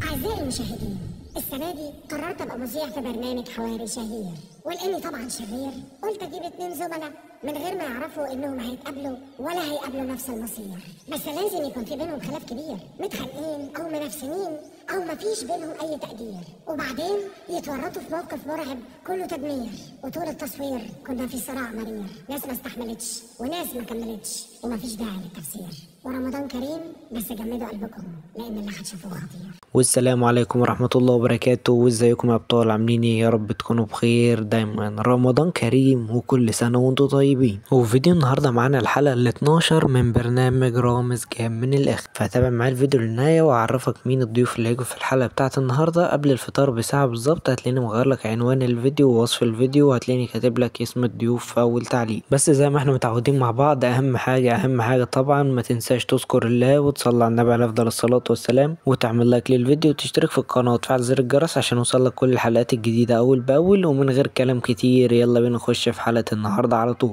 أعزائي المشاهدين السنة دي قررت أبقى مذيع في برنامج حواري شهير ولأني طبعا شرير قلت أجيب اتنين زملاء من غير ما يعرفوا إنهم هيتقابلوا ولا هيقابلوا نفس المصير بس لازم يكون في بينهم خلاف كبير متخانقين أو منافسين أو مفيش بينهم أي تقدير وبعدين يتورطوا في موقف مرعب كله تدمير وطول التصوير كنا في صراع مرير ناس ما استحملتش وناس ما كملتش ومفيش داعي للتفسير ورمضان كريم بس جمدوا قلبكم لأن اللي هتشوفوه خطير والسلام عليكم ورحمة الله وبركاته وازيكم يا ابطال عاملين ايه يا رب تكونوا بخير دايما رمضان كريم وكل سنة وانتم طيبين وفي فيديو النهاردة معانا الحلقة ال 12 من برنامج رامز جاب من الاخر فهتابع معايا الفيديو للنهاية واعرفك مين الضيوف اللي هيجوا في الحلقة بتاعت النهاردة قبل الفطار بساعة بالظبط هتلاقيني مغير لك عنوان الفيديو ووصف الفيديو وهتلاقيني كاتب لك اسم الضيوف في اول تعليق بس زي ما احنا متعودين مع بعض اهم حاجة اهم حاجة طبعا ما تنساش تذكر الله وتصلي على النبي عليه افضل الصلاة والسلام وتعمل لايك للفيديو وتشترك في القناة وتفعل زر الجرس عشان يوصلك كل الحلقات الجديدة أول بأول ومن غير كلام كتير يلا بينا نخش في حلقة النهاردة على طول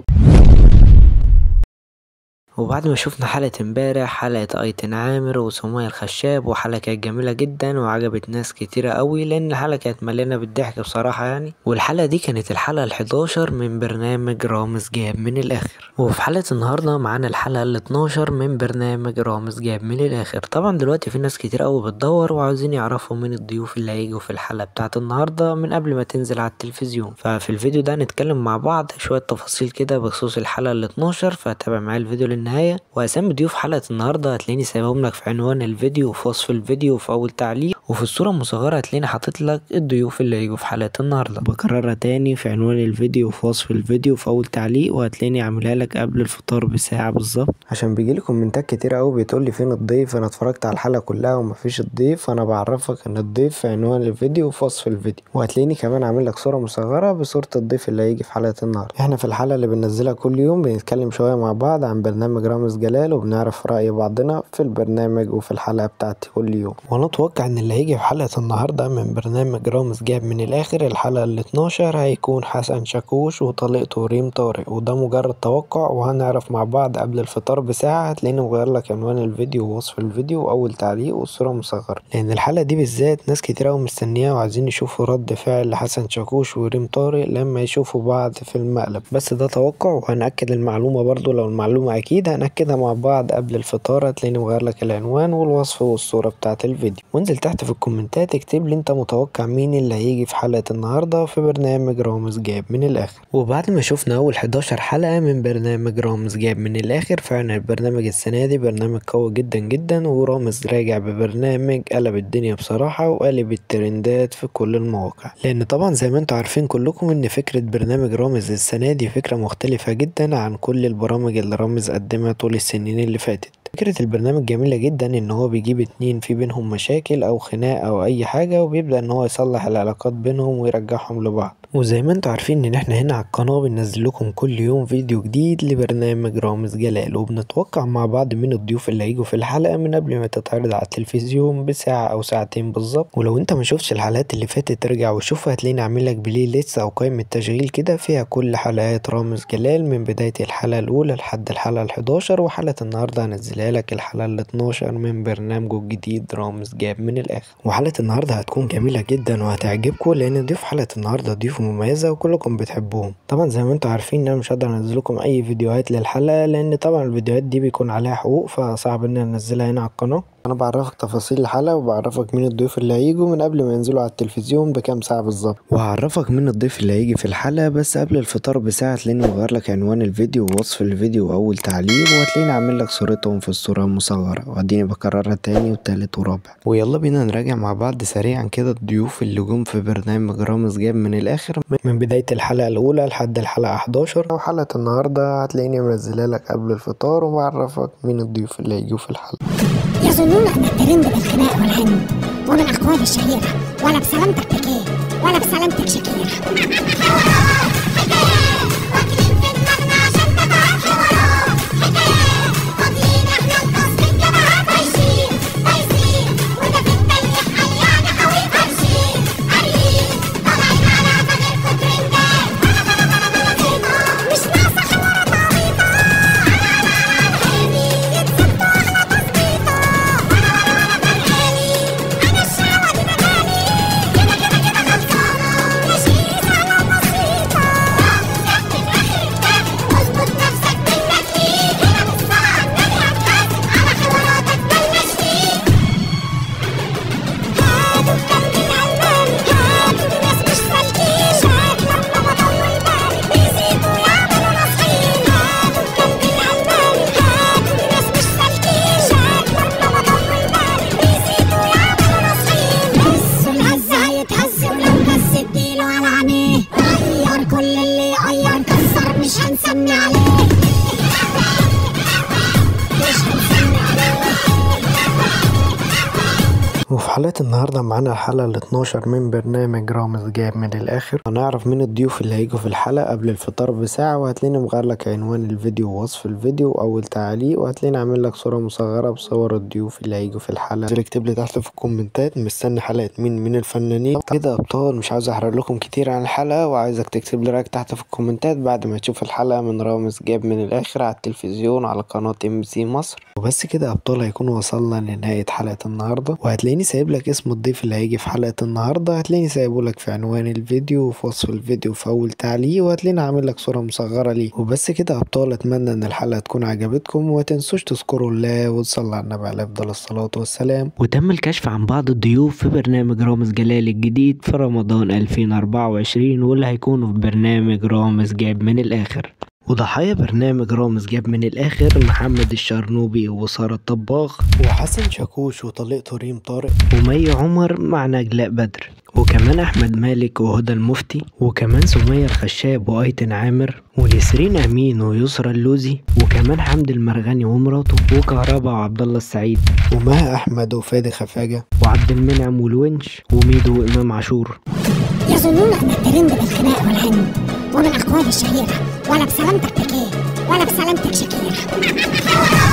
وبعد ما شفنا حلقة امبارح حلقة ايتن عامر وسمية الخشاب وحلقة كانت جميلة جدا وعجبت ناس كتيرة قوي لان الحلقة كانت مليانة بالضحك بصراحة يعني والحلقة دي كانت الحلقة الحداشر من برنامج رامز جاب من الاخر وفي حلقة النهاردة معانا الحلقة ال 12 من برنامج رامز جاب من الاخر طبعا دلوقتي في ناس كتير قوي بتدور وعاوزين يعرفوا مين الضيوف اللي هيجوا في الحلقة بتاعت النهاردة من قبل ما تنزل على التلفزيون ففي الفيديو ده هنتكلم مع بعض شوية تفاصيل كده بخصوص الحلقة ال 12 فتابع معايا الفيديو للنهاية واسامي ضيوف حلقة النهاردة هتلاقيني سايبهم لك في عنوان الفيديو وفي وصف الفيديو وفي اول تعليق وفي الصورة المصغرة هتلاقيني حاطط لك الضيوف اللي هيجوا في حلقة النهاردة بكررها تاني في عنوان الفيديو وفي وصف الفيديو وفي اول تعليق وهتلاقيني عاملها لك قبل الفطار بساعة بالظبط عشان بيجيلي كومنتات كتير قوي بتقول لي فين الضيف انا اتفرجت على الحلقة كلها ومفيش الضيف انا بعرفك ان الضيف في عنوان الفيديو وفي وصف الفيديو وهتلاقيني كمان عامل لك صورة مصغرة بصورة الضيف اللي هيجي في حلقة النهاردة احنا في الحلقة اللي بننزلها كل يوم بنتكلم شوية مع بعض عن برنامج رامز جلال وبنعرف رأي بعضنا في البرنامج وفي الحلقة بتاعتي كل يوم وانا اتوقع ان اللي هيجي في حلقة النهاردة من برنامج رامز جاب من الاخر الحلقة ال 12 هيكون حسن شاكوش وطليقته ريم طارق وده مجرد توقع وهنعرف مع بعض قبل الفطار بساعة هتلاقيني مغير لك عنوان الفيديو ووصف الفيديو واول تعليق والصورة مصغرة لان الحلقة دي بالذات ناس كتير قوي مستنياها وعايزين يشوفوا رد فعل حسن شاكوش وريم طارق لما يشوفوا بعض في المقلب بس ده توقع وهنأكد المعلومة برضو لو المعلومة اكيد هنأكدها مع بعض قبل الفطار هتلاقيني مغير لك العنوان والوصف والصورة بتاعة الفيديو وانزل تحت في الكومنتات اكتب لي انت متوقع مين اللي هيجي في حلقة النهاردة في برنامج رامز جاب من الاخر وبعد ما شفنا اول 11 حلقة من برنامج رامز جاب من الاخر فعلا البرنامج السنة دي برنامج قوي جدا جدا ورامز راجع ببرنامج قلب الدنيا بصراحة وقلب الترندات في كل المواقع لان طبعا زي ما انتوا عارفين كلكم ان فكرة برنامج رامز السنة دي فكرة مختلفة جدا عن كل البرامج اللي رامز قدمها طول السنين اللي فاتت فكرة البرنامج جميلة جدا ان هو بيجيب اتنين في بينهم مشاكل او خناق او اي حاجة وبيبدأ ان هو يصلح العلاقات بينهم ويرجعهم لبعض وزي ما انتوا عارفين ان احنا هنا على القناة بننزل لكم كل يوم فيديو جديد لبرنامج رامز جلال وبنتوقع مع بعض مين الضيوف اللي هيجوا في الحلقة من قبل ما تتعرض على التلفزيون بساعة او ساعتين بالظبط ولو انت ما شفتش الحلقات اللي فاتت ارجع وشوفها هتلاقيني عامل لك بلاي ليست او قائمة تشغيل كده فيها كل حلقات رامز جلال من بداية الحلقة الاولى لحد الحلقة ال11 وحلقة النهاردة هنزلها لك الحلقة ال 12 من برنامجه الجديد رامز جاب من الاخر وحلقة النهاردة هتكون جميلة جدا وهتعجبكم لان ضيوف حلقة النهاردة ضيوف مميزة وكلكم بتحبوهم طبعا زي ما انتم عارفين ان انا مش هقدر انزل لكم اي فيديوهات للحلقة لان طبعا الفيديوهات دي بيكون عليها حقوق فصعب ان انا انزلها هنا على القناة انا بعرفك تفاصيل الحلقة وبعرفك مين الضيوف اللي هيجوا من قبل ما ينزلوا على التلفزيون بكام ساعة بالظبط وهعرفك مين الضيف اللي هيجي في الحلقة بس قبل الفطار بساعة تلاقيني مغير لك عنوان الفيديو ووصف الفيديو واول تعليق وهتلاقيني عامل لك صورتهم في الصورة المصغرة واديني بكررها تاني وتالت ورابع ويلا بينا نراجع مع بعض سريعا كده الضيوف اللي جم في برنامج رامز جاب من الاخر من بداية الحلقة الاولى لحد الحلقة 11 وحلقة النهاردة هتلاقيني منزلها لك قبل الفطار وبعرفك مين الضيوف اللي هيجوا في الحلقة يظنون أن الترند بالخناق والهم وبالأقوال الشهيرة ولا بسلامتك بكيه ولا بسلامتك شكيرة مش ناقصة حوارات عبيطة يتسبوا على تظبيطة أنا الشعوذة وحلقة النهاردة معانا الحلقة ال 12 من برنامج رامز جاب من الآخر هنعرف مين الضيوف اللي هيجوا في الحلقة قبل الفطار بساعة وهتلاقيني مغير لك عنوان الفيديو ووصف الفيديو وأول تعليق وهتلاقيني عامل لك صورة مصغرة بصور الضيوف اللي هيجوا في الحلقة نزل اكتب لي تحت في الكومنتات مستني حلقة مين من الفنانين كده أبطال مش عاوز أحرق لكم كتير عن الحلقة وعايزك تكتب لي رأيك تحت في الكومنتات بعد ما تشوف الحلقة من رامز جاب من الآخر على التلفزيون على قناة ام سي مصر وبس كده أبطال هيكون وصلنا لنهاية حلقة النهاردة وهتلاقيني سايب لك اسم الضيف اللي هيجي في حلقة النهاردة هتلاقيني سايبه لك في عنوان الفيديو وفي وصف الفيديو في أول تعليق وهتلاقيني عامل لك صورة مصغرة ليه وبس كده أبطال أتمنى إن الحلقة تكون عجبتكم ومتنسوش تذكروا الله وتصلوا على النبي عليه أفضل الصلاة والسلام وتم الكشف عن بعض الضيوف في برنامج رامز جلال الجديد في رمضان 2024 واللي هيكونوا في برنامج رامز جاب من الآخر وضحايا برنامج رامز جاب من الآخر محمد الشرنوبي وسارة الطباخ وحسن شاكوش وطليقته ريم طارق ومي عمر مع نجلاء بدر وكمان أحمد مالك وهدى المفتي وكمان سمية الخشاب وأيتن عامر ونسرين أمين ويسرى اللوزي وكمان حمد المرغني ومراته وكهربا وعبد الله السعيد ومها أحمد وفادي خفاجة وعبد المنعم والونش وميدو وإمام عاشور يظنون أن الترند بالخناق والهن وبالأقوال الشهيرة ولا بسلامتك بكيه ولا بسلامتك شكيرة